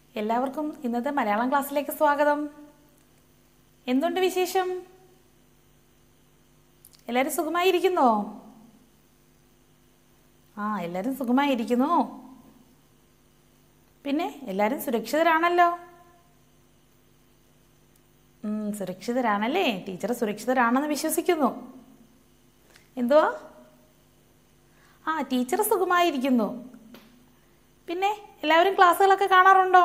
എല്ലാവർക്കും ഇന്നത്തെ മലയാളം ക്ലാസ്സിലേക്ക് സ്വാഗതം എന്തുണ്ട് വിശേഷം എല്ലാവരും സുഖമായിരിക്കുന്നോ ആ എല്ലാവരും സുഖമായിരിക്കുന്നു പിന്നെ എല്ലാവരും സുരക്ഷിതരാണല്ലോ ഉം, സുരക്ഷിതരാണല്ലേ ടീച്ചർ സുരക്ഷിതരാണെന്ന് വിശ്വസിക്കുന്നു എന്തുവാ ആ ടീച്ചർ സുഖമായിരിക്കുന്നു പിന്നെ എല്ലാവരും ക്ലാസ്സുകളൊക്കെ കാണാറുണ്ടോ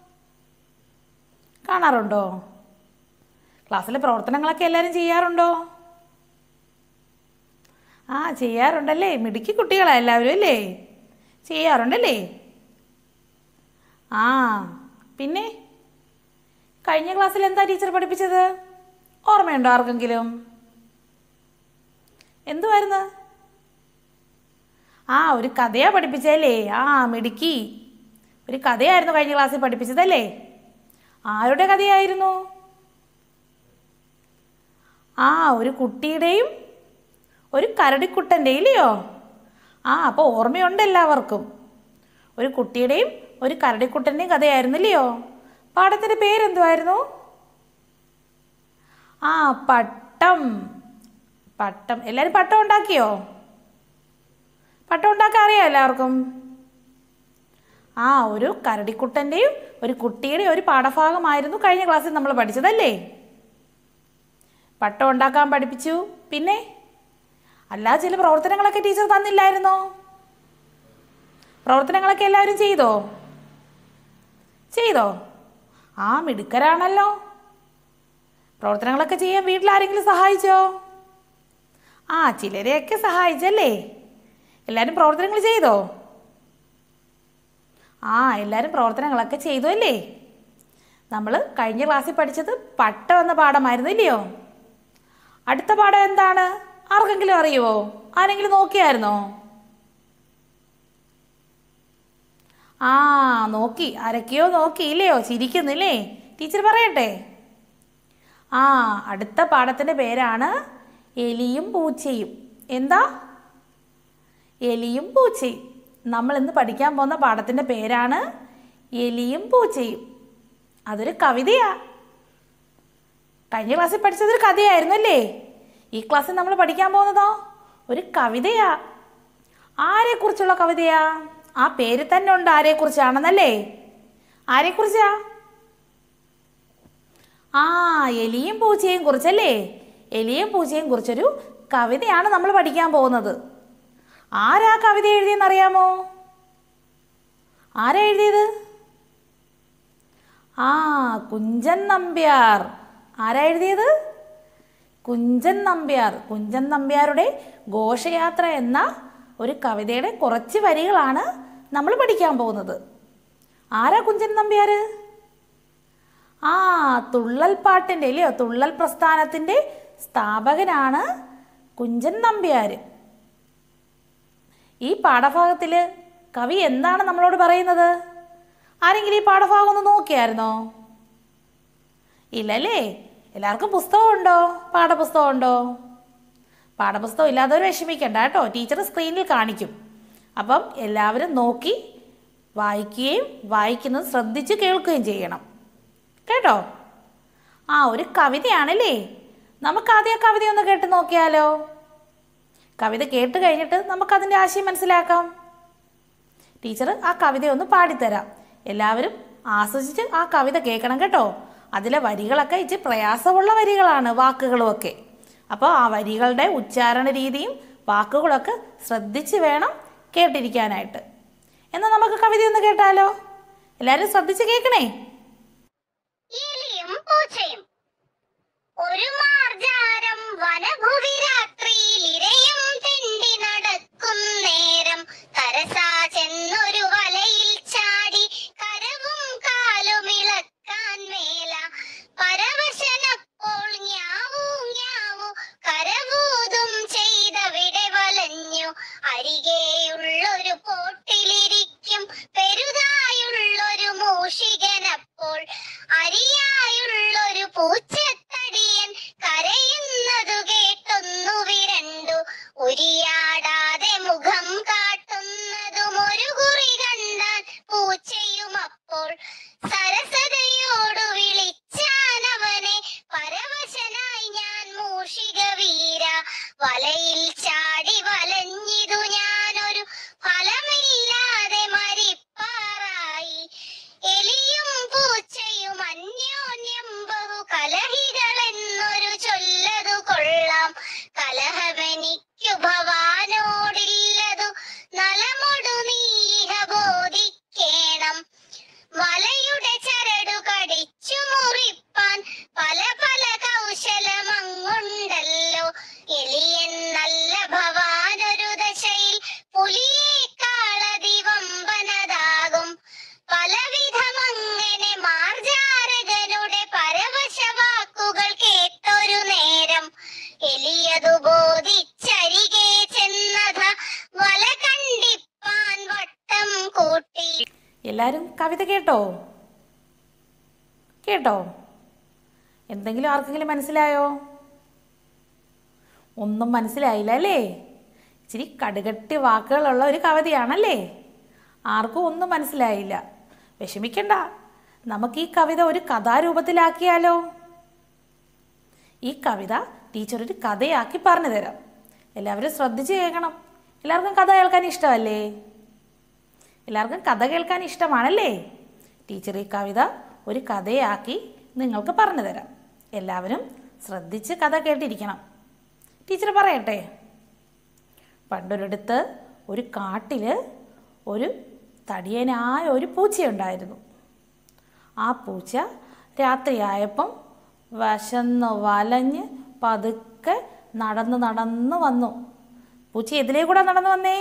കാണാറുണ്ടോ ക്ലാസ്സിലെ പ്രവർത്തനങ്ങളൊക്കെ എല്ലാവരും ചെയ്യാറുണ്ടോ ആ ചെയ്യാറുണ്ടല്ലേ മിടുക്കി കുട്ടികളാ എല്ലാവരും അല്ലേ ചെയ്യാറുണ്ടല്ലേ ആ പിന്നെ കഴിഞ്ഞ ക്ലാസ്സിൽ എന്താ ടീച്ചർ പഠിപ്പിച്ചത് ഓർമ്മയുണ്ടോ ആർക്കെങ്കിലും എന്തുവായിരുന്നു ആ ഒരു കഥയാ പഠിപ്പിച്ചല്ലേ ആ മിടുക്കി ഒരു കഥയായിരുന്നു കഴിഞ്ഞ ക്ലാസ്സിൽ പഠിപ്പിച്ചതല്ലേ ആരുടെ കഥയായിരുന്നു ആ ഒരു കുട്ടിയുടെയും ഒരു കരടിക്കുട്ടൻ്റെ ഇല്ലയോ ആ അപ്പോൾ ഓർമ്മയുണ്ട് എല്ലാവർക്കും ഒരു കുട്ടിയുടെയും ഒരു കരടിക്കുട്ടൻ്റെയും കഥയായിരുന്നു ഇല്ലയോ പാഠത്തിൻ്റെ പേരെന്തുവായിരുന്നു ആ പട്ടം പട്ടം എല്ലാവരും പട്ടം ഉണ്ടാക്കിയോ പട്ടം ഉണ്ടാക്കാൻ അറിയാം എല്ലാവർക്കും ആ ഒരു കരടിക്കുട്ടൻ്റെയും ഒരു കുട്ടിയുടെയും ഒരു പാഠഭാഗമായിരുന്നു കഴിഞ്ഞ ക്ലാസ്സിൽ നമ്മൾ പഠിച്ചതല്ലേ പട്ടം ഉണ്ടാക്കാൻ പഠിപ്പിച്ചു പിന്നെ അല്ലാതെ ചില പ്രവർത്തനങ്ങളൊക്കെ ടീച്ചർ തന്നില്ലായിരുന്നോ പ്രവർത്തനങ്ങളൊക്കെ എല്ലാവരും ചെയ്തോ ചെയ്തോ ആ മിടുക്കരാണല്ലോ പ്രവർത്തനങ്ങളൊക്കെ ചെയ്യാൻ വീട്ടിൽ ആരെങ്കിലും സഹായിച്ചോ ആ ചിലരെയൊക്കെ സഹായിച്ചല്ലേ എല്ലാവരും പ്രവർത്തനങ്ങൾ ചെയ്തോ ആ എല്ലാവരും പ്രവർത്തനങ്ങളൊക്കെ ചെയ്തു അല്ലേ നമ്മൾ കഴിഞ്ഞ ക്ലാസ്സിൽ പഠിച്ചത് പട്ടം എന്ന പാഠമായിരുന്നു ഇല്ലയോ അടുത്ത പാഠം എന്താണ് ആർക്കെങ്കിലും അറിയുമോ ആരെങ്കിലും നോക്കിയായിരുന്നോ ആ നോക്കി ആരൊക്കെയോ നോക്കി ഇല്ലയോ ചിരിക്കുന്നില്ലേ ടീച്ചർ പറയട്ടെ ആ അടുത്ത പാഠത്തിൻ്റെ പേരാണ് എലിയും പൂച്ചയും എന്താ എലിയും പൂച്ചയും നമ്മൾ ഇന്ന് പഠിക്കാൻ പോകുന്ന പാഠത്തിൻ്റെ പേരാണ് എലിയും പൂച്ചയും അതൊരു കവിതയാ കഴിഞ്ഞ ക്ലാസ്സിൽ പഠിച്ചതൊരു കഥയായിരുന്നു അല്ലേ ഈ ക്ലാസ്സിൽ നമ്മൾ പഠിക്കാൻ പോകുന്നതോ ഒരു കവിതയാ ആരെക്കുറിച്ചുള്ള കവിതയാ ആ പേര് തന്നെ ഉണ്ട് ആരെക്കുറിച്ചാണെന്നല്ലേ ആരെക്കുറിച്ചാ ആ എലിയും പൂച്ചയും കുറിച്ചല്ലേ എലിയും പൂച്ചയും കുറിച്ചൊരു കവിതയാണ് നമ്മൾ പഠിക്കാൻ പോകുന്നത് ആരാ കവിത എഴുതിയെന്നറിയാമോ ആരാ എഴുതിയത് ആ കുഞ്ചൻ നമ്പ്യാർ ആരാ എഴുതിയത് കുഞ്ചൻ നമ്പ്യാർ കുഞ്ചൻ നമ്പ്യാരുടെ ഘോഷയാത്ര എന്ന ഒരു കവിതയുടെ കുറച്ച് വരികളാണ് നമ്മൾ പഠിക്കാൻ പോകുന്നത് ആരാ കുഞ്ചൻ നമ്പ്യാർ ആ തുള്ളൽ പാട്ടിൻ്റെ ഇല്ലയോ തുള്ളൽ പ്രസ്ഥാനത്തിൻ്റെ സ്ഥാപകനാണ് കുഞ്ചൻ നമ്പ്യാർ ഈ പാഠഭാഗത്തിൽ കവി എന്താണ് നമ്മളോട് പറയുന്നത് ആരെങ്കിലും ഈ പാഠഭാഗം ഒന്ന് നോക്കിയായിരുന്നോ ഇല്ലല്ലേ എല്ലാവർക്കും പുസ്തകമുണ്ടോ പാഠപുസ്തകമുണ്ടോ പാഠപുസ്തകം ഇല്ലാത്തവർ വിഷമിക്കണ്ട കേട്ടോ ടീച്ചർ സ്ക്രീനിൽ കാണിക്കും അപ്പം എല്ലാവരും നോക്കി വായിക്കുകയും വായിക്കുന്നത് ശ്രദ്ധിച്ച് കേൾക്കുകയും ചെയ്യണം കേട്ടോ ആ ഒരു കവിതയാണല്ലേ നമുക്ക് ആദ്യം ആ കവിത ഒന്ന് കേട്ട് നോക്കിയാലോ കവിത കേട്ട് കഴിഞ്ഞിട്ട് നമുക്കതിൻ്റെ ആശയം മനസ്സിലാക്കാം ടീച്ചർ ആ കവിത ഒന്ന് പാടിത്തരാം എല്ലാവരും ആസ്വദിച്ച് ആ കവിത കേൾക്കണം കേട്ടോ അതിലെ വരികളൊക്കെ ഇച്ചിരി പ്രയാസമുള്ള വരികളാണ് വാക്കുകളുമൊക്കെ അപ്പോൾ ആ വരികളുടെ ഉച്ചാരണ രീതിയും വാക്കുകളൊക്കെ ശ്രദ്ധിച്ച് വേണം കേട്ടിരിക്കാനായിട്ട് എന്നാൽ നമുക്ക് കവിത ഒന്ന് കേട്ടാലോ എല്ലാവരും ശ്രദ്ധിച്ച് കേൾക്കണേ എലിയും പൂച്ചയും ഒരു മാർജാരം വനഭുവി രാത്രിയിൽ ഇരയും തെണ്ടി നടക്കും നേരം തരസാ ചെന്നൊരു വലയിൽ ചാടി കരവും കാലും ഇളക്കാൻ മേല പരവശനപ്പോൾ ഞാവൂ ഞാവൂ കരവൂതും ചെയ്തവിടെ വലഞ്ഞു അരികെയുള്ളൊരു പോട്ടിലിരിക്കും പെരുതായുള്ളൊരു മൂഷികനപ്പോൾ അരിയായുള്ളൊരു പൂച്ചത്തടിയൻ കരയുന്നതു കേട്ടൊന്നു വിരണ്ടു ഉരിയാടാതെ മുഖം കാട്ടുന്നതും കവിത കേട്ടോ കേട്ടോ എന്തെങ്കിലും ആർക്കെങ്കിലും മനസ്സിലായോ ഒന്നും മനസ്സിലായില്ല അല്ലേ ഇച്ചിരി കടുകട്ടി വാക്കുകളുള്ള ഒരു കവിതയാണല്ലേ ആർക്കും ഒന്നും മനസ്സിലായില്ല വിഷമിക്കണ്ട നമുക്ക് ഈ കവിത ഒരു കഥാരൂപത്തിലാക്കിയാലോ ഈ കവിത ടീച്ചർ ഒരു കഥയാക്കി പറഞ്ഞു തരാം എല്ലാവരും ശ്രദ്ധിച്ച് കേൾക്കണം എല്ലാവർക്കും കഥ കേൾക്കാൻ ഇഷ്ടമല്ലേ എല്ലാവർക്കും കഥ കേൾക്കാൻ ഇഷ്ടമാണല്ലേ ടീച്ചർ ഈ കവിത ഒരു കഥയാക്കി നിങ്ങൾക്ക് പറഞ്ഞു തരാം എല്ലാവരും ശ്രദ്ധിച്ച് കഥ കേട്ടിരിക്കണം ടീച്ചർ പറയട്ടെ പണ്ടൊരിടത്ത് ഒരു കാട്ടിൽ ഒരു തടിയനായ ഒരു പൂച്ചയുണ്ടായിരുന്നു ആ പൂച്ച രാത്രിയായപ്പം വശന്ന് വലഞ്ഞ് പതുക്കെ നടന്ന് നടന്ന് വന്നു പൂച്ച എതിലേ കൂടെ നടന്നു വന്നേ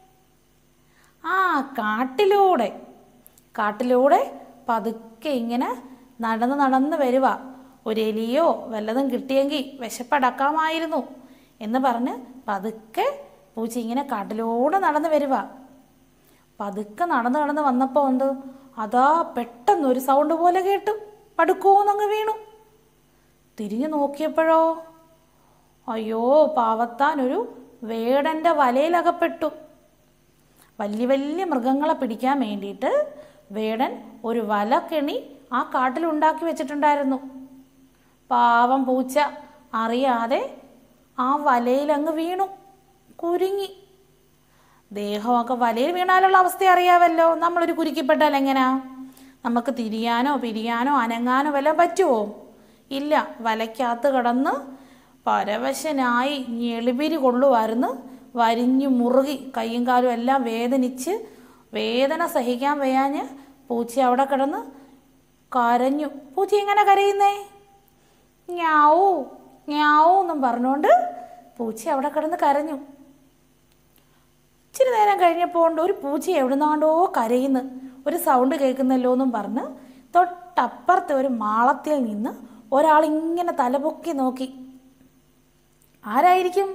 ആ കാട്ടിലൂടെ കാട്ടിലൂടെ പതുക്കെ ഇങ്ങനെ നടന്ന് നടന്ന് വരുക ഒരു എലിയോ വല്ലതും കിട്ടിയെങ്കിൽ വിശപ്പടക്കാമായിരുന്നു എന്ന് പറഞ്ഞ് പതുക്കെ പൂച്ച ഇങ്ങനെ കാട്ടിലൂടെ നടന്ന് വരുക പതുക്കെ നടന്ന് നടന്ന് വന്നപ്പോൾ ഉണ്ട് അതാ പെട്ടെന്ന് ഒരു സൗണ്ട് പോലെ കേട്ടു പടുക്കോന്നങ്ങ് വീണു തിരിഞ്ഞു നോക്കിയപ്പോഴോ അയ്യോ പാവത്താൻ ഒരു വേടൻ്റെ വലയിലകപ്പെട്ടു വലിയ വലിയ മൃഗങ്ങളെ പിടിക്കാൻ വേണ്ടിയിട്ട് വേടൻ ഒരു വല കെണി ആ കാട്ടിൽ ഉണ്ടാക്കി വെച്ചിട്ടുണ്ടായിരുന്നു പാവം പൂച്ച അറിയാതെ ആ വലയിലങ്ങ് വീണു കുരുങ്ങി ദേഹമൊക്കെ വലയിൽ വീണാലുള്ള അവസ്ഥ അറിയാമല്ലോ നമ്മളൊരു കുരുക്കിപ്പെട്ടാൽ എങ്ങനെയാ നമുക്ക് തിരിയാനോ പിരിയാനോ അനങ്ങാനോ വല്ലതും പറ്റുമോ ഇല്ല വലയ്ക്കകത്ത് കിടന്ന് പരവശനായി ഞെളിപിരി കൊള്ളുമായിരുന്നു വരിഞ്ഞു മുറുകി കൈയും കാലും എല്ലാം വേദനിച്ച് വേദന സഹിക്കാൻ വയ്യാഞ്ഞ് പൂച്ച അവിടെ കിടന്ന് കരഞ്ഞു പൂച്ച എങ്ങനെ കരയുന്നേ ഞാവൂ ഞാവൂ എന്നും പറഞ്ഞുകൊണ്ട് പൂച്ച അവിടെ കിടന്ന് കരഞ്ഞു ഇച്ചിരി നേരം കഴിഞ്ഞപ്പോൾ ഉണ്ട് ഒരു പൂച്ച എവിടുന്നാണ്ടോ കരയുന്നു ഒരു സൗണ്ട് കേൾക്കുന്നല്ലോ എന്നും പറഞ്ഞ് തൊട്ടപ്പുറത്തെ ഒരു മാളത്തിൽ നിന്ന് ഒരാൾ ഇങ്ങനെ തലപൊക്കി നോക്കി ആരായിരിക്കും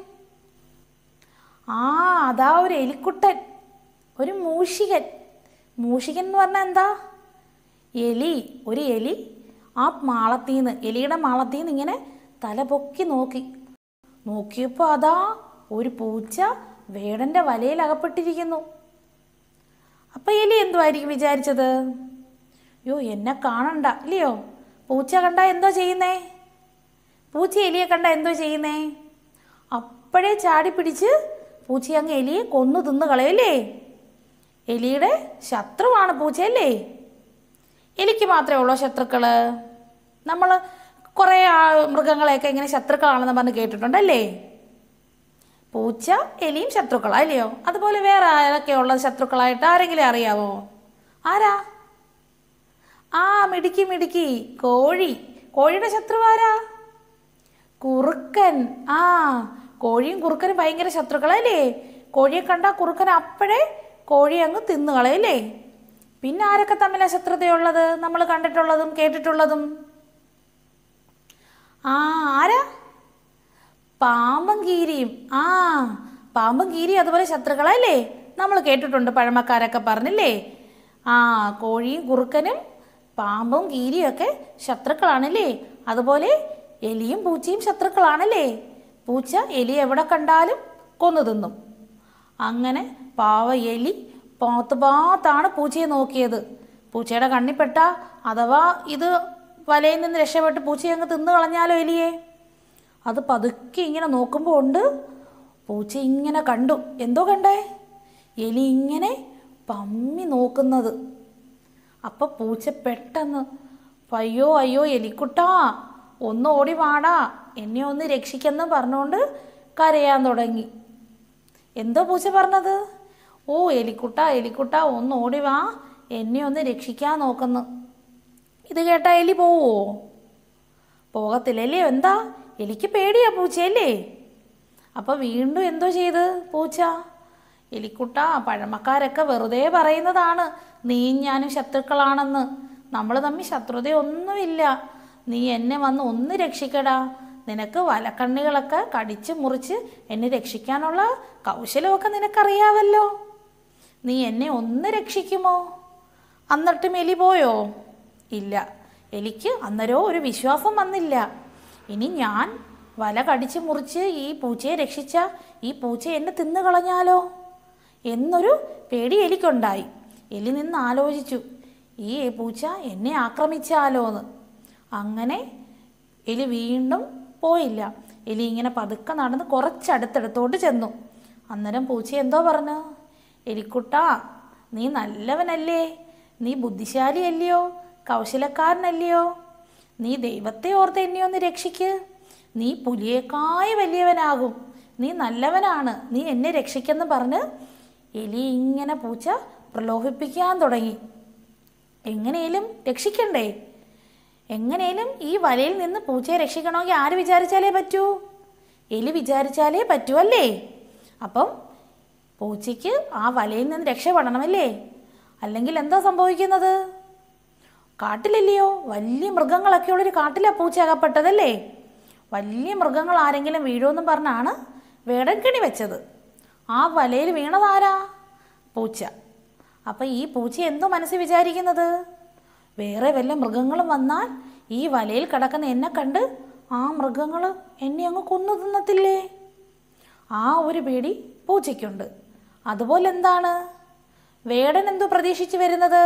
ആ അതാ ഒരു എലിക്കുട്ടൻ ഒരു മൂഷികൻ മൂഷികൻ എന്ന് പറഞ്ഞാൽ എന്താ എലി ഒരു എലി ആ മാളത്തിൽ നിന്ന് എലിയുടെ മാളത്തിൽ നിന്ന് ഇങ്ങനെ തല പൊക്കി നോക്കി നോക്കിയപ്പോൾ അതാ ഒരു പൂച്ച വേടന്റെ വലയിൽ അകപ്പെട്ടിരിക്കുന്നു അപ്പം എലി എന്തുമായിരിക്കും വിചാരിച്ചത് അയ്യോ എന്നെ കാണണ്ട ഇല്ലയോ പൂച്ച കണ്ട എന്തോ ചെയ്യുന്നേ പൂച്ച എലിയെ കണ്ട എന്തോ ചെയ്യുന്നേ അപ്പോഴേ ചാടി പിടിച്ച് പൂച്ച അങ്ങ് എലിയെ കൊന്നു തിന്ന് കളയല്ലേ എലിയുടെ ശത്രുവാണ് പൂച്ചയല്ലേ എലിക്ക് മാത്രമേ ഉള്ളൂ ശത്രുക്കള് നമ്മൾ കുറേ ആ- മൃഗങ്ങളെയൊക്കെ ഇങ്ങനെ ശത്രുക്കളാണെന്ന് പറഞ്ഞ് കേട്ടിട്ടുണ്ടല്ലേ പൂച്ച എലിയും ശത്രുക്കളാ അല്ലയോ അതുപോലെ വേറെ ആരൊക്കെ ഉള്ളത് ശത്രുക്കളായിട്ട് ആരെങ്കിലും അറിയാവോ ആരാ ആ മിടുക്കി മിടുക്കി കോഴി കോഴിയുടെ ശത്രു ആരാ കുറുക്കൻ ആ കോഴിയും കുറുക്കനും ഭയങ്കര ശത്രുക്കളല്ലേ കോഴിയെ കണ്ട കുറുക്കൻ അപ്പോഴേ കോഴി അങ്ങ് തിന്നു കളയല്ലേ പിന്നെ ആരൊക്കെ തമ്മിലാ ശത്രുതയുള്ളത് നമ്മൾ കണ്ടിട്ടുള്ളതും കേട്ടിട്ടുള്ളതും ആ ആരാ പാമ്പും കീരിയും ആ പാമ്പും കീരിയും അതുപോലെ ശത്രുക്കളല്ലേ നമ്മൾ കേട്ടിട്ടുണ്ട് പഴമക്കാരൊക്കെ പറഞ്ഞില്ലേ ആ കോഴിയും കുറുക്കനും പാമ്പും കീരിയും ഒക്കെ ശത്രുക്കളാണല്ലേ അതുപോലെ എലിയും പൂച്ചയും ശത്രുക്കളാണല്ലേ പൂച്ച എലി എവിടെ കണ്ടാലും കൊന്നു തിന്നും അങ്ങനെ പാവ എലി പാത്ത് പാത്താണ് പൂച്ചയെ നോക്കിയത് പൂച്ചയുടെ കണ്ണിപ്പെട്ട അഥവാ ഇത് വലയിൽ നിന്ന് രക്ഷപ്പെട്ട് പൂച്ചയെ അങ്ങ് തിന്നു കളഞ്ഞാലോ എലിയെ അത് പതുക്കെ ഇങ്ങനെ നോക്കുമ്പോൾ ഉണ്ട് പൂച്ച ഇങ്ങനെ കണ്ടു എന്തോ കണ്ടേ എലി ഇങ്ങനെ പമ്മി നോക്കുന്നത് അപ്പൊ പൂച്ച പെട്ടെന്ന് അയ്യോ അയ്യോ എലിക്കുട്ടാ ഒന്ന് ഓടി വാടാ എന്നെ ഒന്ന് രക്ഷിക്കെന്ന് പറഞ്ഞുകൊണ്ട് കരയാൻ തുടങ്ങി എന്തോ പൂച്ച പറഞ്ഞത് ഓ എലിക്കുട്ട എലിക്കുട്ട ഒന്ന് ഓടി വാ എന്നെ ഒന്ന് രക്ഷിക്കാൻ നോക്കുന്നു ഇത് കേട്ടാ എലി പോവോ പോകത്തില്ലല്ലേ എന്താ എലിക്ക് പേടിയാ പൂച്ചയല്ലേ അപ്പൊ വീണ്ടും എന്തോ ചെയ്ത് പൂച്ച എലിക്കുട്ട പഴമക്കാരൊക്കെ വെറുതെ പറയുന്നതാണ് നീ ഞാനും ശത്രുക്കളാണെന്ന് നമ്മൾ തമ്മിൽ ശത്രുതയൊന്നുമില്ല നീ എന്നെ വന്ന് ഒന്ന് രക്ഷിക്കടാ നിനക്ക് വലക്കണ്ണികളൊക്കെ കടിച്ച് മുറിച്ച് എന്നെ രക്ഷിക്കാനുള്ള കൗശലമൊക്കെ നിനക്കറിയാവല്ലോ നീ എന്നെ ഒന്ന് രക്ഷിക്കുമോ അന്നിട്ടും എലി പോയോ ഇല്ല എലിക്ക് അന്നേരവും ഒരു വിശ്വാസം വന്നില്ല ഇനി ഞാൻ വല കടിച്ച് മുറിച്ച് ഈ പൂച്ചയെ രക്ഷിച്ച ഈ പൂച്ച എന്നെ തിന്നു കളഞ്ഞാലോ എന്നൊരു പേടി എലിക്കുണ്ടായി എലി നിന്ന് ആലോചിച്ചു ഈ പൂച്ച എന്നെ ആക്രമിച്ചാലോ എന്ന് അങ്ങനെ എലി വീണ്ടും പോയില്ല എലി ഇങ്ങനെ പതുക്കെ നടന്ന് കുറച്ചടുത്തടുത്തോട്ട് ചെന്നു അന്നേരം പൂച്ച എന്തോ പറഞ്ഞു എലിക്കുട്ടാ നീ നല്ലവനല്ലേ നീ ബുദ്ധിശാലിയല്ലയോ കൗശലക്കാരനല്ലയോ നീ ദൈവത്തെ ഓർത്ത് എന്നെ ഒന്ന് രക്ഷിക്ക് നീ പുലിയേക്കായി വലിയവനാകും നീ നല്ലവനാണ് നീ എന്നെ രക്ഷിക്കെന്ന് പറഞ്ഞ് എലി ഇങ്ങനെ പൂച്ച പ്രലോഭിപ്പിക്കാൻ തുടങ്ങി എങ്ങനെയും രക്ഷിക്കണ്ടേ എങ്ങനെയും ഈ വലയിൽ നിന്ന് പൂച്ചയെ രക്ഷിക്കണമെങ്കിൽ ആര് വിചാരിച്ചാലേ പറ്റൂ എലി വിചാരിച്ചാലേ പറ്റൂ അല്ലേ അപ്പം പൂച്ചയ്ക്ക് ആ വലയിൽ നിന്ന് രക്ഷപ്പെടണമല്ലേ അല്ലെങ്കിൽ എന്താ സംഭവിക്കുന്നത് കാട്ടിലല്ലയോ വലിയ മൃഗങ്ങളൊക്കെ ഉള്ളൊരു കാട്ടിലാണ് പൂച്ച അകപ്പെട്ടതല്ലേ വലിയ മൃഗങ്ങൾ ആരെങ്കിലും വീഴുമെന്നും പറഞ്ഞാണ് വേടൻകിണി വെച്ചത് ആ വലയിൽ വീണതാരാ പൂച്ച അപ്പം ഈ പൂച്ച എന്തോ മനസ്സിൽ വിചാരിക്കുന്നത് വേറെ വല്ല മൃഗങ്ങളും വന്നാൽ ഈ വലയിൽ കിടക്കുന്ന എന്നെ കണ്ട് ആ മൃഗങ്ങൾ എന്നെ അങ്ങ് കൊന്നു തിന്നത്തില്ലേ ആ ഒരു പേടി പൂച്ചയ്ക്കുണ്ട് അതുപോലെ എന്താണ് വേടൻ എന്തോ പ്രതീക്ഷിച്ച് വരുന്നത്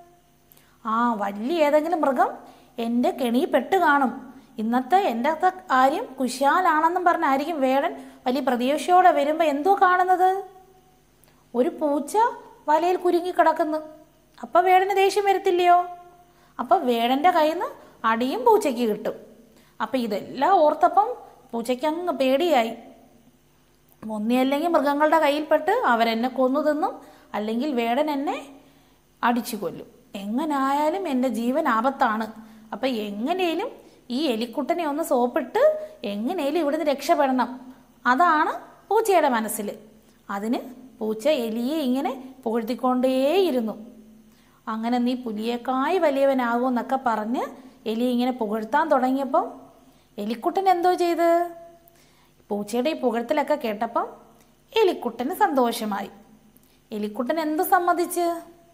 ആ വലിയ ഏതെങ്കിലും മൃഗം എൻ്റെ കെണി പെട്ട് കാണും ഇന്നത്തെ എൻ്റെ അകത്തെ കാര്യം കുശാലാണെന്നും പറഞ്ഞായിരിക്കും വേടൻ വലിയ പ്രതീക്ഷയോടെ വരുമ്പോൾ എന്തോ കാണുന്നത് ഒരു പൂച്ച വലയിൽ കുരുങ്ങി കിടക്കുന്നു അപ്പം വേടന് ദേഷ്യം വരത്തില്ലയോ അപ്പം വേടൻ്റെ കയ്യിൽ നിന്ന് അടിയും പൂച്ചയ്ക്ക് കിട്ടും അപ്പം ഇതെല്ലാം ഓർത്തപ്പം പൂച്ചയ്ക്ക് അങ്ങ് പേടിയായി ഒന്നിയല്ലെങ്കിൽ മൃഗങ്ങളുടെ കയ്യിൽപ്പെട്ട് അവരെന്നെ കൊന്നു തിന്നും അല്ലെങ്കിൽ വേടൻ എന്നെ അടിച്ചു കൊല്ലും എങ്ങനായാലും എൻ്റെ ജീവൻ ആപത്താണ് അപ്പം എങ്ങനെയും ഈ എലിക്കുട്ടനെ ഒന്ന് സോപ്പിട്ട് എങ്ങനെയും ഇവിടുന്ന് രക്ഷപ്പെടണം അതാണ് പൂച്ചയുടെ മനസ്സിൽ അതിന് പൂച്ച എലിയെ ഇങ്ങനെ പുകഴ്ത്തിക്കൊണ്ടേയിരുന്നു അങ്ങനെ നീ പുലിയേക്കായി വലിയവനാകും എന്നൊക്കെ പറഞ്ഞ് എലി ഇങ്ങനെ പുകഴ്ത്താൻ തുടങ്ങിയപ്പം എലിക്കുട്ടൻ എന്തോ ചെയ്ത് പൂച്ചയുടെ ഈ പുകഴ്ത്തലൊക്കെ കേട്ടപ്പം എലിക്കുട്ടന് സന്തോഷമായി എലിക്കുട്ടൻ എന്തു സമ്മതിച്ച്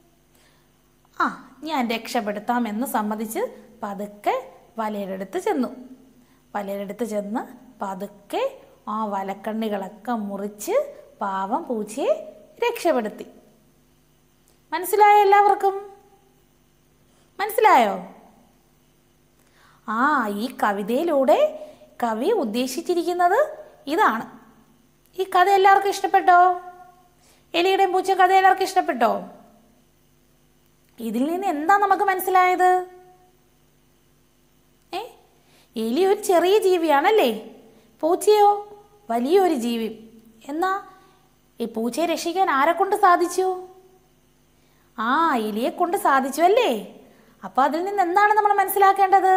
ആ ഞാൻ രക്ഷപ്പെടുത്താമെന്ന് സമ്മതിച്ച് പതുക്കെ വലയുടെ അടുത്ത് ചെന്നു വലയുടെ അടുത്ത് ചെന്ന് പതുക്കെ ആ വലക്കണ്ണികളൊക്കെ മുറിച്ച് പാവം പൂച്ചയെ രക്ഷപ്പെടുത്തി മനസ്സിലായോ എല്ലാവർക്കും മനസ്സിലായോ ആ ഈ കവിതയിലൂടെ കവി ഉദ്ദേശിച്ചിരിക്കുന്നത് ഇതാണ് ഈ കഥ എല്ലാവർക്കും ഇഷ്ടപ്പെട്ടോ എലിയുടെയും പൂച്ച കഥ എല്ലാവർക്കും ഇഷ്ടപ്പെട്ടോ ഇതിൽ നിന്ന് എന്താ നമുക്ക് മനസ്സിലായത് ഏ എലി ഒരു ചെറിയ ജീവിയാണല്ലേ പൂച്ചയോ വലിയൊരു ജീവി എന്നാ ഈ പൂച്ചയെ രക്ഷിക്കാൻ ആരെ കൊണ്ട് സാധിച്ചു ആ എലിയെ കൊണ്ട് സാധിച്ചു അല്ലേ അപ്പൊ അതിൽ നിന്ന് എന്താണ് നമ്മൾ മനസ്സിലാക്കേണ്ടത്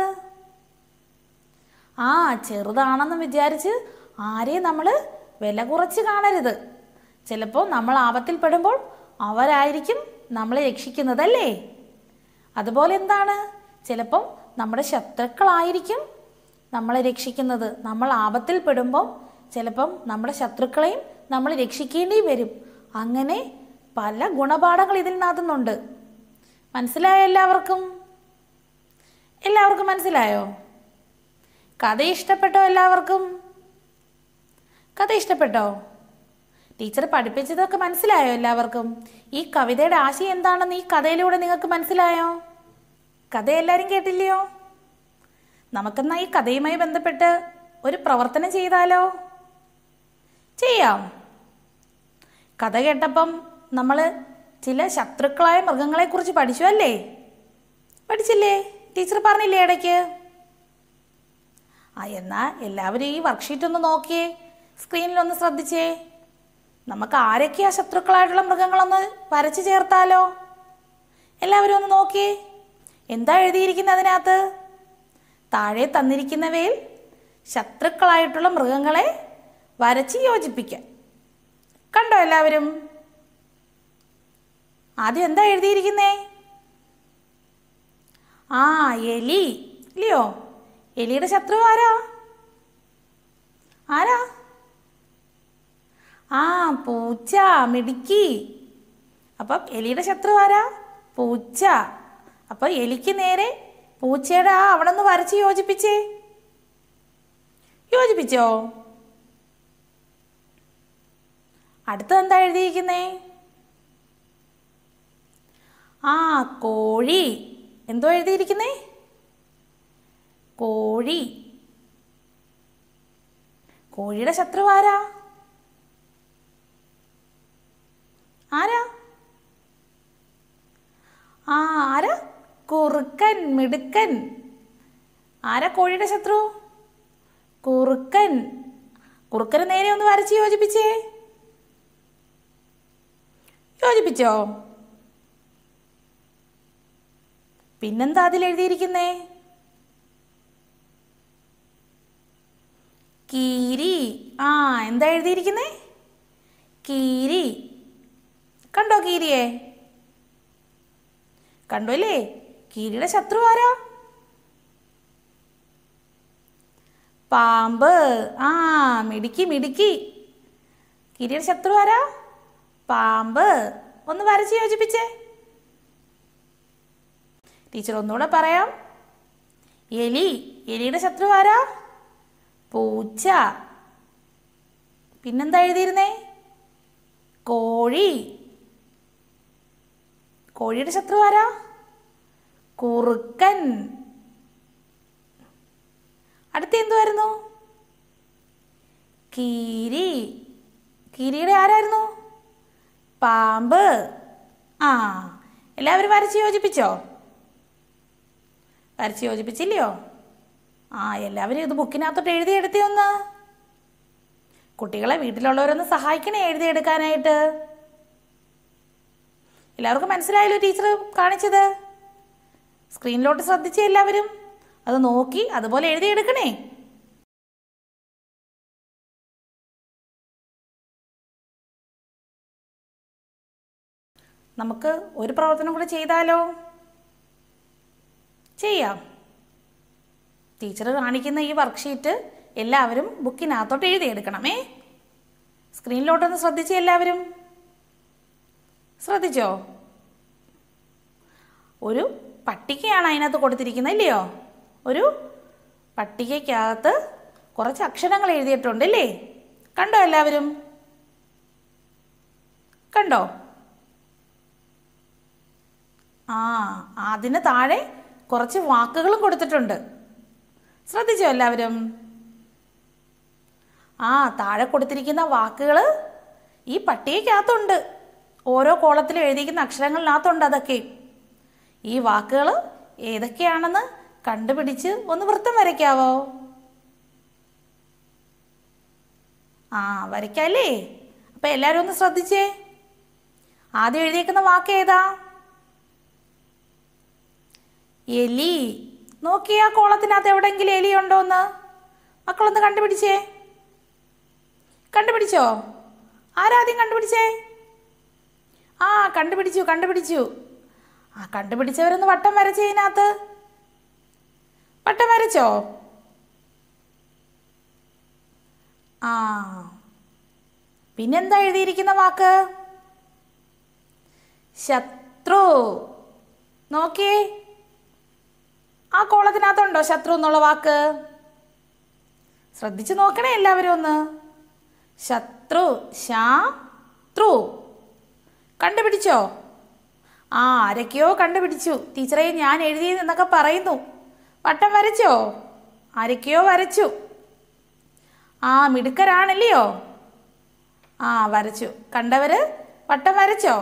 ആ ചെറുതാണെന്ന് വിചാരിച്ച് ആരെയും നമ്മൾ വില കുറച്ച് കാണരുത് ചിലപ്പോൾ നമ്മൾ ആപത്തിൽപ്പെടുമ്പോൾ അവരായിരിക്കും നമ്മളെ രക്ഷിക്കുന്നതല്ലേ അതുപോലെ എന്താണ് ചിലപ്പം നമ്മുടെ ശത്രുക്കളായിരിക്കും നമ്മളെ രക്ഷിക്കുന്നത് നമ്മൾ ആപത്തിൽപ്പെടുമ്പോൾ ചിലപ്പം നമ്മുടെ ശത്രുക്കളെയും നമ്മൾ രക്ഷിക്കേണ്ടി വരും അങ്ങനെ പല ഗുണപാഠങ്ങൾ ഇതിൽ നിന്നുണ്ട് മനസ്സിലായോ എല്ലാവർക്കും എല്ലാവർക്കും മനസ്സിലായോ കഥ ഇഷ്ടപ്പെട്ടോ എല്ലാവർക്കും കഥ ഇഷ്ടപ്പെട്ടോ ടീച്ചർ പഠിപ്പിച്ചതൊക്കെ മനസ്സിലായോ എല്ലാവർക്കും ഈ കവിതയുടെ ആശയം എന്താണെന്ന് ഈ കഥയിലൂടെ നിങ്ങൾക്ക് മനസ്സിലായോ കഥ എല്ലാവരും കേട്ടില്ലയോ നമുക്കെന്നാ ഈ കഥയുമായി ബന്ധപ്പെട്ട് ഒരു പ്രവർത്തനം ചെയ്താലോ ചെയ്യാം കഥ കേട്ടപ്പം നമ്മൾ ചില ശത്രുക്കളായ മൃഗങ്ങളെക്കുറിച്ച് പഠിച്ചു അല്ലേ പഠിച്ചില്ലേ ടീച്ചർ പറഞ്ഞില്ലേ ഇടയ്ക്ക് ആ എന്നാ എല്ലാവരും ഈ വർക്ക്ഷീറ്റ് ഒന്ന് നോക്കിയേ സ്ക്രീനിലൊന്ന് ശ്രദ്ധിച്ചേ നമുക്ക് ആരൊക്കെയാ ശത്രുക്കളായിട്ടുള്ള മൃഗങ്ങളൊന്ന് വരച്ചു ചേർത്താലോ എല്ലാവരും ഒന്ന് നോക്കിയേ എന്താ എഴുതിയിരിക്കുന്നത് അതിനകത്ത് താഴെ തന്നിരിക്കുന്നവയിൽ ശത്രുക്കളായിട്ടുള്ള മൃഗങ്ങളെ വരച്ച് യോജിപ്പിക്കാം കണ്ടോ എല്ലാവരും ആദ്യം എന്താ എഴുതിയിരിക്കുന്നേ ആ എലി ഇല്ലയോ എലിയുടെ ശത്രു ആരാ ആരാ ആ പൂച്ച മിടുക്കി അപ്പം എലിയുടെ ശത്രു ആരാ പൂച്ച അപ്പോൾ എലിക്ക് നേരെ പൂച്ചയുടെ ആ അവിടെ നിന്ന് വരച്ച് യോജിപ്പിച്ചേ യോജിപ്പിച്ചോ അടുത്ത എന്താ എഴുതിയിരിക്കുന്നേ ആ കോഴി എന്തോ എഴുതിയിരിക്കുന്നേ കോഴി കോഴിയുടെ ശത്രു ആരാ ആരാ ആ ആരാ കുറുക്കൻ മിടുക്കൻ ആരാ കോഴിയുടെ ശത്രു കുറുക്കൻ കുറുക്കന് നേരെ ഒന്ന് വരച്ച് യോജിപ്പിച്ചേ യോജിപ്പിച്ചോ പിന്നെന്താ അതിൽ എഴുതിയിരിക്കുന്നേ കീരി ആ എന്താ എഴുതിയിരിക്കുന്നേ കീരി കണ്ടോ കീരിയെ കണ്ടോ അല്ലേ കീരിയുടെ ശത്രു ആരാ പാമ്പ് ആ മിടുക്കി മിടുക്കി കീരിയുടെ ശത്രു ആരാ പാമ്പ് ഒന്ന് വരച്ച് യോജിപ്പിച്ചേ ടീച്ചർ ഒന്നുകൂടെ പറയാം എലി എലിയുടെ ശത്രു ആരാ പൂച്ച പിന്നെന്താ എഴുതിയിരുന്നേ കോഴി കോഴിയുടെ ശത്രു ആരാ കുറുക്കൻ അടുത്ത എന്തുവായിരുന്നു കീരി കീരിയുടെ ആരായിരുന്നു പാമ്പ് ആ എല്ലാവരും വരച്ച് യോജിപ്പിച്ചോ വരച്ച് യോജിപ്പിച്ചില്ലയോ ആ എല്ലാവരും ഇത് ബുക്കിനകത്തോട്ട് എഴുതിയെടുത്തേ ഒന്ന് കുട്ടികളെ വീട്ടിലുള്ളവരൊന്ന് സഹായിക്കണേ എഴുതിയെടുക്കാനായിട്ട് എല്ലാവർക്കും മനസ്സിലായല്ലോ ടീച്ചർ കാണിച്ചത് സ്ക്രീനിലോട്ട് ശ്രദ്ധിച്ച എല്ലാവരും അത് നോക്കി അതുപോലെ എഴുതിയെടുക്കണേ നമുക്ക് ഒരു പ്രവർത്തനം കൂടെ ചെയ്താലോ ചെയ്യാം ടീച്ചർ കാണിക്കുന്ന ഈ വർക്ക്ഷീറ്റ് എല്ലാവരും ബുക്കിനകത്തോട്ട് എഴുതിയെടുക്കണമേ സ്ക്രീനിലോട്ടൊന്ന് ശ്രദ്ധിച്ചേ എല്ലാവരും ശ്രദ്ധിച്ചോ ഒരു പട്ടികയാണ് അതിനകത്ത് കൊടുത്തിരിക്കുന്നത് ഇല്ലയോ ഒരു പട്ടികയ്ക്കകത്ത് കുറച്ച് അക്ഷരങ്ങൾ എഴുതിയിട്ടുണ്ട് അല്ലേ കണ്ടോ എല്ലാവരും കണ്ടോ ആ അതിന് താഴെ കുറച്ച് വാക്കുകളും കൊടുത്തിട്ടുണ്ട് ശ്രദ്ധിച്ചോ എല്ലാവരും ആ താഴെ കൊടുത്തിരിക്കുന്ന വാക്കുകൾ ഈ പട്ടികയ്ക്കകത്തുണ്ട് ഓരോ കോളത്തിലും എഴുതിയിരിക്കുന്ന അക്ഷരങ്ങളിനകത്തുണ്ട് അതൊക്കെ ഈ വാക്കുകൾ ഏതൊക്കെയാണെന്ന് കണ്ടുപിടിച്ച് ഒന്ന് വൃത്തം വരയ്ക്കാവോ ആ വരയ്ക്കാല്ലേ അപ്പം എല്ലാവരും ഒന്ന് ശ്രദ്ധിച്ചേ ആദ്യം എഴുതിയേക്കുന്ന വാക്ക് ഏതാ എലി നോക്കിയേ ആ കോളത്തിനകത്ത് എവിടെയെങ്കിലും എലി ഉണ്ടോ എന്ന് മക്കളൊന്ന് കണ്ടുപിടിച്ചേ കണ്ടുപിടിച്ചോ ആരാദ്യം കണ്ടുപിടിച്ചേ ആ കണ്ടുപിടിച്ചു കണ്ടുപിടിച്ചു ആ കണ്ടുപിടിച്ചവരൊന്ന് വട്ടം വരച്ചേ ഇതിനകത്ത് വട്ടം വരച്ചോ ആ പിന്നെന്താ എഴുതിയിരിക്കുന്ന വാക്ക് ശത്രു നോക്കിയേ ആ കോളത്തിനകത്തുണ്ടോ ശത്രു എന്നുള്ള വാക്ക് ശ്രദ്ധിച്ചു നോക്കണേ എല്ലാവരും ഒന്ന് ശത്രു ശാത്രു കണ്ടുപിടിച്ചോ ആ ആരൊക്കെയോ കണ്ടുപിടിച്ചു ടീച്ചറെ ഞാൻ എഴുതി എന്നൊക്കെ പറയുന്നു വട്ടം വരച്ചോ ആരൊക്കെയോ വരച്ചു ആ മിടുക്കരാണല്ലയോ ആ വരച്ചു കണ്ടവര് വട്ടം വരച്ചോ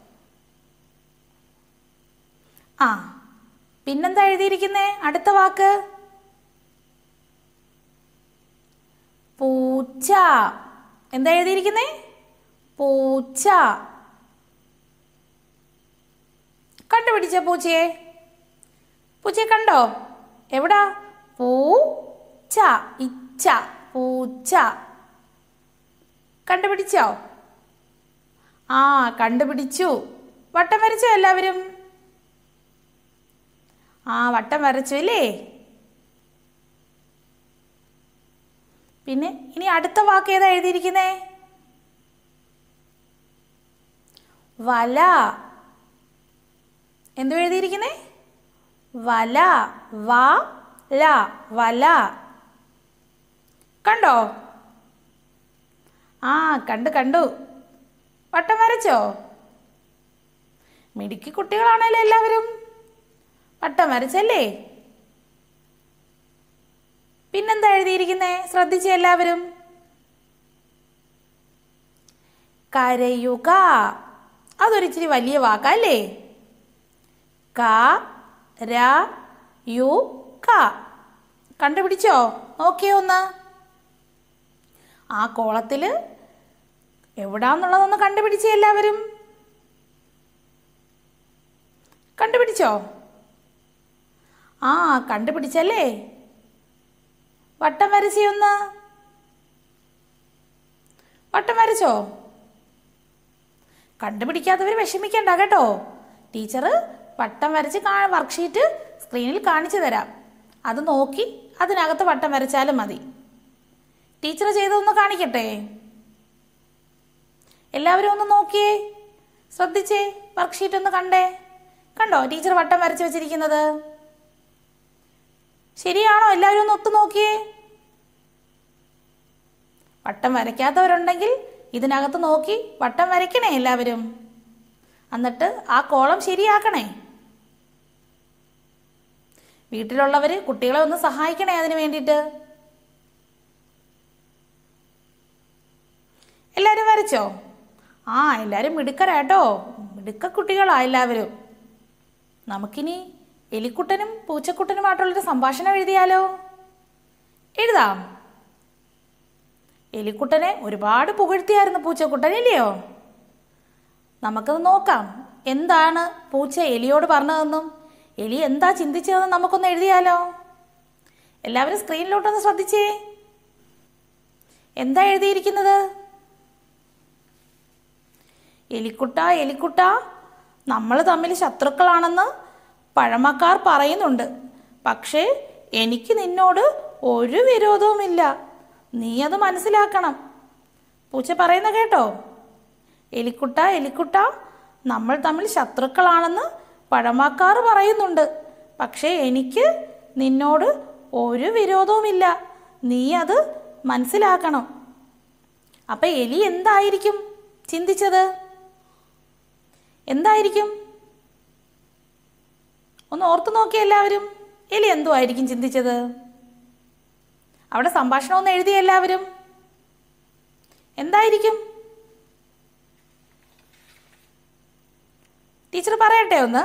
ആ പിന്നെന്താ എഴുതിയിരിക്കുന്നേ അടുത്ത വാക്ക് പൂച്ച എന്താ എഴുതിയിരിക്കുന്നേ പൂച്ച കണ്ടുപിടിച്ച പൂച്ചയെ പൂച്ചയെ കണ്ടോ എവിടാ പൂച്ച ഇച്ച പൂച്ച കണ്ടുപിടിച്ചോ ആ കണ്ടുപിടിച്ചു വട്ടം വരച്ചോ എല്ലാവരും ആ വട്ടം വരച്ചു അല്ലേ പിന്നെ ഇനി അടുത്ത വാക്ക് ഏതാ എഴുതിയിരിക്കുന്നേ വല എന്തു എഴുതിയിരിക്കുന്നേ വല വ ല വല കണ്ടോ ആ കണ്ടു കണ്ടു വട്ടം വരച്ചോ മിടുക്കി കുട്ടികളാണല്ലോ എല്ലാവരും വട്ടം വരച്ചല്ലേ പിന്നെന്താ എഴുതിയിരിക്കുന്നേ ശ്രദ്ധിച്ചേ എല്ലാവരും കരയുക അതൊരിച്ചിരി വലിയ വാക്കല്ലേ ക ര യു ക കണ്ടുപിടിച്ചോ നോക്കിയോ ഒന്ന് ആ കോളത്തിൽ എവിടാന്നുള്ളതൊന്ന് കണ്ടുപിടിച്ചേ എല്ലാവരും കണ്ടുപിടിച്ചോ ആ കണ്ടുപിടിച്ചല്ലേ വട്ടം വരച്ചേ ഒന്ന് വട്ടം വരച്ചോ കണ്ടുപിടിക്കാത്തവർ വിഷമിക്കണ്ട കേട്ടോ ടീച്ചർ വട്ടം വരച്ച് കാ വർക്ക്ഷീറ്റ് സ്ക്രീനിൽ കാണിച്ചു തരാം അത് നോക്കി അതിനകത്ത് വട്ടം വരച്ചാലും മതി ടീച്ചർ ചെയ്തൊന്ന് കാണിക്കട്ടെ എല്ലാവരും ഒന്ന് നോക്കിയേ ശ്രദ്ധിച്ചേ വർക്ക്ഷീറ്റ് ഒന്ന് കണ്ടേ കണ്ടോ ടീച്ചർ വട്ടം വരച്ച് വെച്ചിരിക്കുന്നത് ശരിയാണോ എല്ലാവരും ഒന്ന് ഒത്തു നോക്കിയേ വട്ടം വരയ്ക്കാത്തവരുണ്ടെങ്കിൽ ഇതിനകത്ത് നോക്കി വട്ടം വരയ്ക്കണേ എല്ലാവരും എന്നിട്ട് ആ കോളം ശരിയാക്കണേ വീട്ടിലുള്ളവർ കുട്ടികളെ ഒന്ന് സഹായിക്കണേ അതിന് വേണ്ടിയിട്ട് എല്ലാവരും വരച്ചോ ആ എല്ലാവരും മിടുക്കരാട്ടോ മിടുക്ക കുട്ടികളാ എല്ലാവരും നമുക്കിനി എലിക്കുട്ടനും പൂച്ചക്കുട്ടനുമായിട്ടുള്ളൊരു സംഭാഷണം എഴുതിയാലോ എഴുതാം എലിക്കുട്ടനെ ഒരുപാട് പുകഴ്ത്തിയായിരുന്നു പൂച്ചക്കുട്ടൻ ഇല്ലയോ നമുക്കത് നോക്കാം എന്താണ് പൂച്ച എലിയോട് പറഞ്ഞതെന്നും എലി എന്താ ചിന്തിച്ചതെന്നും നമുക്കൊന്ന് എഴുതിയാലോ എല്ലാവരും സ്ക്രീനിലോട്ടൊന്ന് ശ്രദ്ധിച്ചേ എന്താ എഴുതിയിരിക്കുന്നത് എലിക്കുട്ട എലിക്കുട്ട നമ്മൾ തമ്മിൽ ശത്രുക്കളാണെന്ന് പഴമക്കാർ പറയുന്നുണ്ട് പക്ഷേ എനിക്ക് നിന്നോട് ഒരു വിരോധവുമില്ല നീ അത് മനസ്സിലാക്കണം പൂച്ച പറയുന്ന കേട്ടോ എലിക്കുട്ട എലിക്കുട്ട നമ്മൾ തമ്മിൽ ശത്രുക്കളാണെന്ന് പഴമക്കാർ പറയുന്നുണ്ട് പക്ഷേ എനിക്ക് നിന്നോട് ഒരു വിരോധവുമില്ല നീ അത് മനസ്സിലാക്കണം അപ്പം എലി എന്തായിരിക്കും ചിന്തിച്ചത് എന്തായിരിക്കും ഒന്ന് ഓർത്തു നോക്കിയ എല്ലാവരും എലി എന്തുമായിരിക്കും ചിന്തിച്ചത് അവിടെ സംഭാഷണം ഒന്ന് എഴുതിയ എല്ലാവരും എന്തായിരിക്കും ടീച്ചർ പറയട്ടെ ഒന്ന്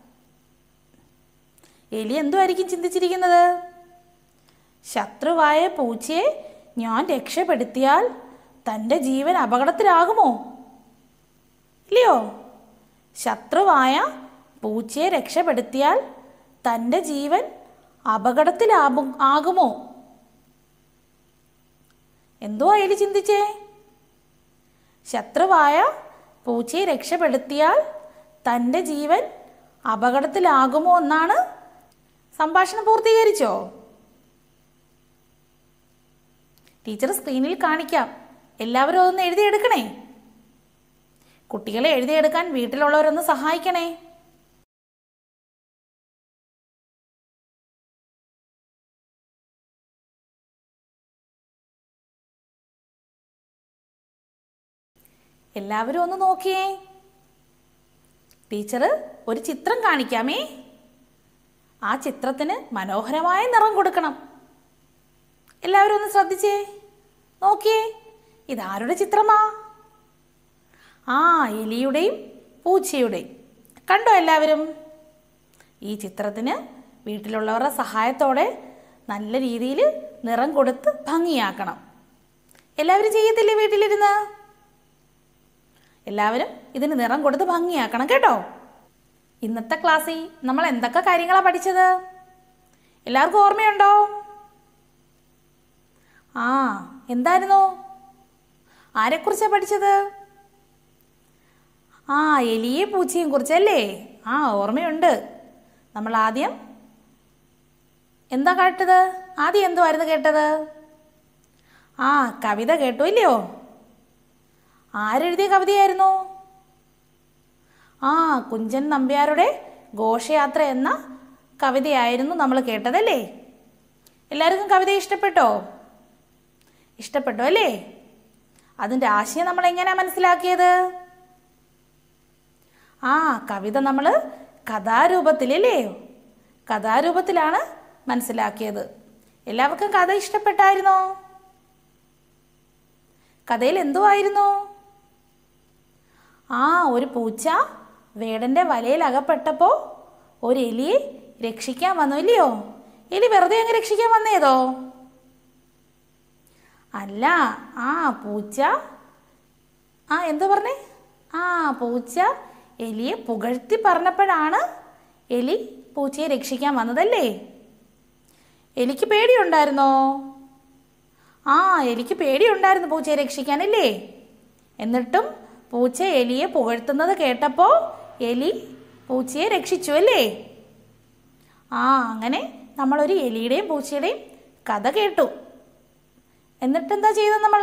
എലി എന്തുമായിരിക്കും ചിന്തിച്ചിരിക്കുന്നത് ശത്രുവായ പൂച്ചയെ ഞാൻ രക്ഷപ്പെടുത്തിയാൽ തൻ്റെ ജീവൻ അപകടത്തിലാകുമോ ഇല്ലയോ ശത്രുവായ പൂച്ചയെ രക്ഷപ്പെടുത്തിയാൽ തൻ്റെ ജീവൻ അപകടത്തിലാകും ആകുമോ എന്തുവാ എലി ചിന്തിച്ചേ ശത്രുവായ പൂച്ചയെ രക്ഷപ്പെടുത്തിയാൽ തൻ്റെ ജീവൻ അപകടത്തിലാകുമോ എന്നാണ് സംഭാഷണം പൂർത്തീകരിച്ചോ ടീച്ചർ സ്ക്രീനിൽ കാണിക്കാം എല്ലാവരും അതൊന്ന് എഴുതിയെടുക്കണേ കുട്ടികളെ എഴുതിയെടുക്കാൻ വീട്ടിലുള്ളവരൊന്ന് സഹായിക്കണേ എല്ലാവരും ഒന്ന് നോക്കിയേ ടീച്ചർ ഒരു ചിത്രം കാണിക്കാമേ ആ ചിത്രത്തിന് മനോഹരമായ നിറം കൊടുക്കണം എല്ലാവരും ഒന്ന് ശ്രദ്ധിച്ചേ നോക്കിയേ ഇതാരുടെ ചിത്രമാ ആ എലിയുടെയും പൂച്ചയുടെയും കണ്ടോ എല്ലാവരും ഈ ചിത്രത്തിന് വീട്ടിലുള്ളവരുടെ സഹായത്തോടെ നല്ല രീതിയിൽ നിറം കൊടുത്ത് ഭംഗിയാക്കണം എല്ലാവരും ചെയ്യത്തില്ലേ വീട്ടിലിരുന്ന് എല്ലാവരും ഇതിന് നിറം കൊടുത്ത് ഭംഗിയാക്കണം കേട്ടോ ഇന്നത്തെ ക്ലാസ്സിൽ നമ്മൾ എന്തൊക്കെ കാര്യങ്ങളാണ് പഠിച്ചത് എല്ലാവർക്കും ഓർമ്മയുണ്ടോ ആ എന്തായിരുന്നു ആരെക്കുറിച്ചാണ് പഠിച്ചത് ആ എലിയെ പൂച്ചയും കുറിച്ചല്ലേ ആ ഓർമ്മയുണ്ട് നമ്മൾ ആദ്യം എന്താ കേട്ടത് ആദ്യം എന്തുമായിരുന്നു കേട്ടത് ആ കവിത കേട്ടു ഇല്ലയോ ആരെഴുതിയ കവിതയായിരുന്നു ആ കുഞ്ചൻ നമ്പ്യാരുടെ ഘോഷയാത്ര എന്ന കവിതയായിരുന്നു നമ്മൾ കേട്ടതല്ലേ എല്ലാവർക്കും കവിത ഇഷ്ടപ്പെട്ടോ ഇഷ്ടപ്പെട്ടു അല്ലേ അതിൻ്റെ ആശയം നമ്മൾ എങ്ങനെയാണ് മനസ്സിലാക്കിയത് ആ കവിത നമ്മൾ കഥാരൂപത്തിലല്ലേ കഥാരൂപത്തിലാണ് മനസ്സിലാക്കിയത് എല്ലാവർക്കും കഥ ഇഷ്ടപ്പെട്ടായിരുന്നോ കഥയിൽ എന്തുവായിരുന്നു ആ ഒരു പൂച്ച വേടന്റെ വലയിൽ അകപ്പെട്ടപ്പോൾ ഒരു എലിയെ രക്ഷിക്കാൻ വന്നു ഇല്ലയോ എലി വെറുതെ അങ്ങ് രക്ഷിക്കാൻ വന്നേതോ അല്ല ആ പൂച്ച ആ എന്താ പറഞ്ഞേ ആ പൂച്ച എലിയെ പുകഴ്ത്തി പറഞ്ഞപ്പോഴാണ് എലി പൂച്ചയെ രക്ഷിക്കാൻ വന്നതല്ലേ എലിക്ക് പേടിയുണ്ടായിരുന്നോ ആ എലിക്ക് പേടിയുണ്ടായിരുന്നു പൂച്ചയെ രക്ഷിക്കാനല്ലേ എന്നിട്ടും പൂച്ച എലിയെ പുകഴ്ത്തുന്നത് കേട്ടപ്പോൾ എലി പൂച്ചയെ രക്ഷിച്ചു അല്ലേ ആ അങ്ങനെ നമ്മളൊരു എലിയുടെയും പൂച്ചയുടെയും കഥ കേട്ടു എന്നിട്ടെന്താ ചെയ്തത് നമ്മൾ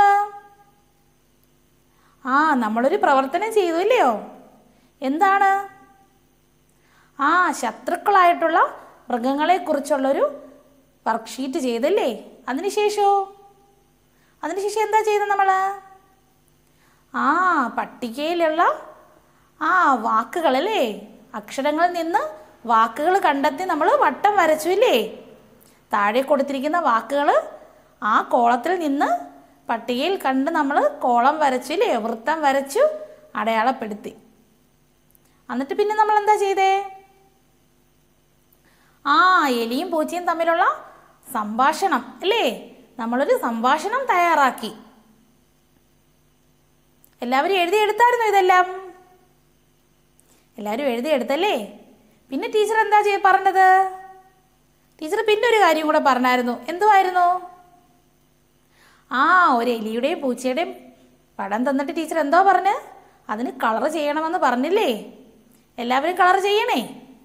ആ നമ്മളൊരു പ്രവർത്തനം ചെയ്തു ഇല്ലയോ എന്താണ് ആ ശത്രുക്കളായിട്ടുള്ള മൃഗങ്ങളെക്കുറിച്ചുള്ളൊരു വർക്ക്ഷീറ്റ് ചെയ്തല്ലേ അതിനുശേഷമോ അതിനുശേഷം എന്താ ചെയ്തത് നമ്മൾ ആ പട്ടികയിലുള്ള ആ വാക്കുകളല്ലേ അക്ഷരങ്ങളിൽ നിന്ന് വാക്കുകൾ കണ്ടെത്തി നമ്മൾ വട്ടം വരച്ചു ഇല്ലേ താഴെ കൊടുത്തിരിക്കുന്ന വാക്കുകൾ ആ കോളത്തിൽ നിന്ന് പട്ടികയിൽ കണ്ട് നമ്മൾ കോളം വരച്ചു ഇല്ലേ വൃത്തം വരച്ചു അടയാളപ്പെടുത്തി എന്നിട്ട് പിന്നെ നമ്മൾ എന്താ ചെയ്തേ ആ എലിയും പൂച്ചയും തമ്മിലുള്ള സംഭാഷണം അല്ലേ നമ്മളൊരു സംഭാഷണം തയ്യാറാക്കി എല്ലാവരും എഴുതിയെടുത്തായിരുന്നു ഇതെല്ലാം എല്ലാവരും എഴുതിയെടുത്തല്ലേ പിന്നെ ടീച്ചർ എന്താ ചെയ്യ പറഞ്ഞത് ടീച്ചർ പിന്നെ ഒരു കാര്യം കൂടെ പറഞ്ഞായിരുന്നു എന്തുവായിരുന്നു ആ ഒരു എലിയുടെയും പൂച്ചയുടെയും പടം തന്നിട്ട് ടീച്ചർ എന്തോ പറഞ്ഞ് അതിന് കളർ ചെയ്യണമെന്ന് പറഞ്ഞില്ലേ എല്ലാവരും കളർ ചെയ്യണേ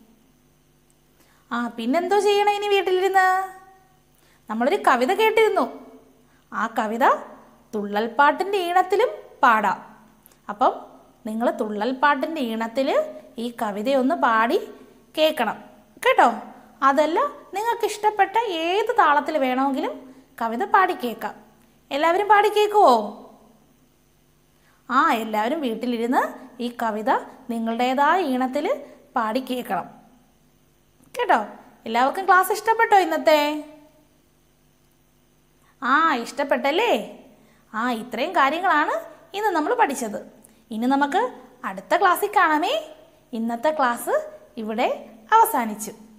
ആ പിന്നെന്തോ ചെയ്യണം ഇനി വീട്ടിലിരുന്ന് നമ്മളൊരു കവിത കേട്ടിരുന്നു ആ കവിത തുള്ളൽപ്പാട്ടിൻ്റെ ഈണത്തിലും പാടാം അപ്പം നിങ്ങൾ തുള്ളൽപ്പാട്ടിൻ്റെ ഈണത്തിൽ ഈ കവിതയൊന്ന് പാടി കേൾക്കണം കേട്ടോ അതല്ല നിങ്ങൾക്ക് ഇഷ്ടപ്പെട്ട ഏത് താളത്തിൽ വേണമെങ്കിലും കവിത പാടി കേൾക്കാം എല്ലാവരും പാടി കേൾക്കുമോ ആ എല്ലാവരും വീട്ടിലിരുന്ന് ഈ കവിത നിങ്ങളുടേതായ ഈണത്തിൽ പാടി കേൾക്കണം കേട്ടോ എല്ലാവർക്കും ക്ലാസ് ഇഷ്ടപ്പെട്ടോ ഇന്നത്തെ ആ ഇഷ്ടപ്പെട്ടല്ലേ ആ ഇത്രയും കാര്യങ്ങളാണ് ഇന്ന് നമ്മൾ പഠിച്ചത് ഇനി നമുക്ക് അടുത്ത ക്ലാസ്സിൽ കാണാമേ ഇന്നത്തെ ക്ലാസ് ഇവിടെ അവസാനിച്ചു